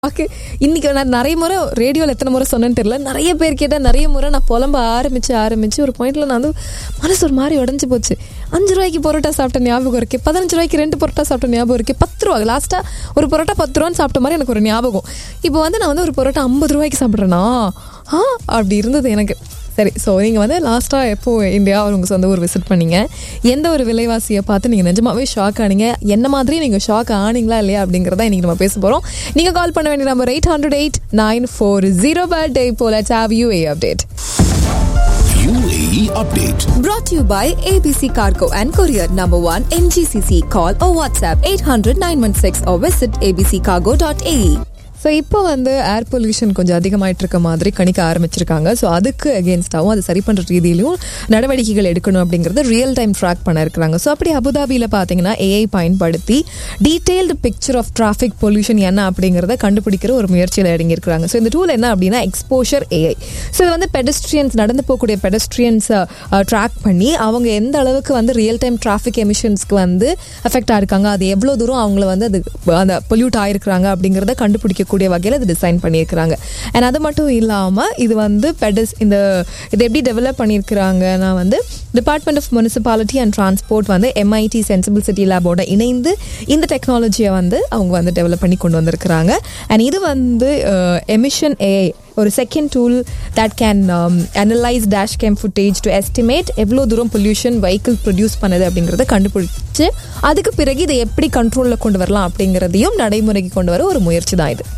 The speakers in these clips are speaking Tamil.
வாக்கு இன்னைக்கு நான் நிறைய முறை ரேடியோவில் எத்தனை முறை சொன்னேன்னு தெரியல நிறைய பேர் கேட்டால் நிறைய முறை நான் புலம்ப ஆரம்பிச்சு ஆரம்பிச்சு ஒரு பாயிண்ட்ல நான் வந்து மனசு ஒரு மாதிரி உடஞ்சி போச்சு அஞ்சு ரூபாய்க்கு பரோட்டா சாப்பிட்ட ஞாபகம் இருக்கு பதினஞ்சு ரூபாய்க்கு ரெண்டு பரோட்டா சாப்பிட்ட ஞாபகம் இருக்கு பத்து ரூபா லாஸ்ட்டாக ஒரு பரோட்டா பத்து ரூபான்னு சாப்பிட்ட மாதிரி எனக்கு ஒரு ஞாபகம் இப்போ வந்து நான் வந்து ஒரு பரோட்டா ஐம்பது ரூபாய்க்கு சாப்பிட்றேனா ஆ அப்படி இருந்தது எனக்கு சரி ஸோ நீங்கள் வந்து லாஸ்ட்டாக எப்போ இந்தியா உங்கள் சொந்த ஊர் விசிட் பண்ணீங்க எந்த ஒரு விலைவாசியை பார்த்து நீங்கள் நிஜமாவே ஷாக் ஆனீங்க என்ன மாதிரி நீங்கள் ஷாக் ஆனீங்களா இல்லையா அப்படிங்கிறத இன்றைக்கி நம்ம பேச போகிறோம் நீங்கள் கால் பண்ண வேண்டிய number eight hundred eight nine four zero birthday போல have you a update UAE update. Brought to you by ABC Cargo and Courier Number 1 MGCC. Call or WhatsApp 800 916 or visit abccargo.ae. So இப்போ வந்து ஏர் பொல்யூஷன் கொஞ்சம் அதிகமாயிட்டு இருக்க மாதிரி கணிக்க ஆரம்பிச்சிருக்காங்க ஸோ அதுக்கு அகேன்ஸ்டாகவும் அது சரி பண்ணுற ரீதியிலும் நடவடிக்கைகள் எடுக்கணும் அப்படிங்கிறது ரியல் டைம் ட்ராக் பண்ண இருக்கிறாங்க ஸோ அப்படி அபுதாபியில் பார்த்தீங்கன்னா ஏஐ பயன்படுத்தி detailed picture of traffic pollution என்ன அப்படிங்கிறத கண்டுபிடிக்கிற ஒரு முயற்சியில் இறங்கியிருக்கிறாங்க ஸோ இந்த டூல் என்ன அப்படின்னா எக்ஸ்போஷர் ஏஐ ஸோ இது வந்து பெடஸ்ட்ரியன்ஸ் நடந்து போகக்கூடிய பெடஸ்ட்ரியன்ஸை ட்ராக் பண்ணி அவங்க எந்த அளவுக்கு வந்து ரியல் டைம் டிராஃபிக் எமிஷன்ஸ்க்கு வந்து அஃபெக்ட் ஆயிருக்காங்க அது எவ்வளோ தூரம் அவங்கள வந்து அது அந்த பொல்யூட் ஆயிருக்கிறாங்க அப்படிங்கிறத கண்டுபிடிக்கக்கூடிய வகையில் இது டிசைன் பண்ணியிருக்கிறாங்க அண்ட் அது மட்டும் இல்லாமல் இது வந்து பெடஸ் இந்த இது எப்படி டெவலப் பண்ணியிருக்கிறாங்கன்னா வந்து department of municipality and transport வந்து எம்ஐடி சென்சிபிள் சிட்டி லேபோட இணைந்து இந்த டெக்னாலஜியை வந்து அவங்க வந்து டெவலப் பண்ணி கொண்டு வந்திருக்கிறாங்க அண்ட் இது வந்து எமிஷன் ஏஐ ஒரு second tool that can analyse dash cam footage to estimate எவ்வளோ தூரம் பொல்யூஷன் வெஹிக்கிள் ப்ரொடியூஸ் பண்ணுது அப்படிங்கிறத கண்டுபிடிச்சு அதுக்கு பிறகு இதை எப்படி கண்ட்ரோலில் கொண்டு வரலாம் அப்படிங்கிறதையும் நடைமுறைக்கு கொண்டு வர ஒரு முயற்சி தான் இது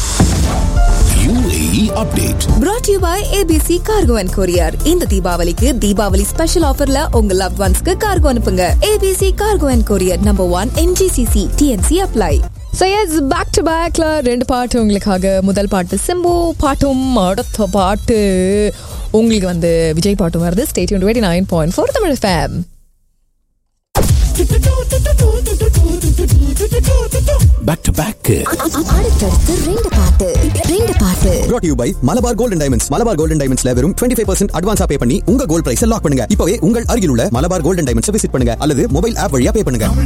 UAE update. Brought to you by ABC Cargo and Courier. இந்த தீபாவளிக்கு தீபாவளி ஸ்பெஷல் ஆஃபர்ல உங்க லவ் ஒன்ஸ்க்கு கார்கோ அனுப்புங்க ABC Cargo and Courier Number 1 MGCC TNC apply. So yes back to பேக்ல ரெண்டு பாட்டு உங்களுக்காக முதல் பாட்டு சிம்பு பாட்டும் அடுத்த பாட்டு உங்களுக்கு வந்து விஜய் பாட்டும் வருது state twenty nine point four Tamil fame Back to back. அடுத்தடுத்து ரெண்டு பாட்டு ரெண்டு பாட்டு brought to you by Malabar gold and diamonds Malabar gold and டைமண்ட்ஸ்ல வெறும் 25% பர்சன்ட் அட்வான்ஸா பே பண்ணி உங்க கோல்ட் பிரைஸ் லாக் பண்ணுங்க இப்பவே உங்கள் அருகில் உள்ள மலபார் கோல்டன் டைமண்ட்ஸ் விசிட் பண்ணுங்க அல்லது மொபைல் ஆப் வழியா பே பண்ணுங்க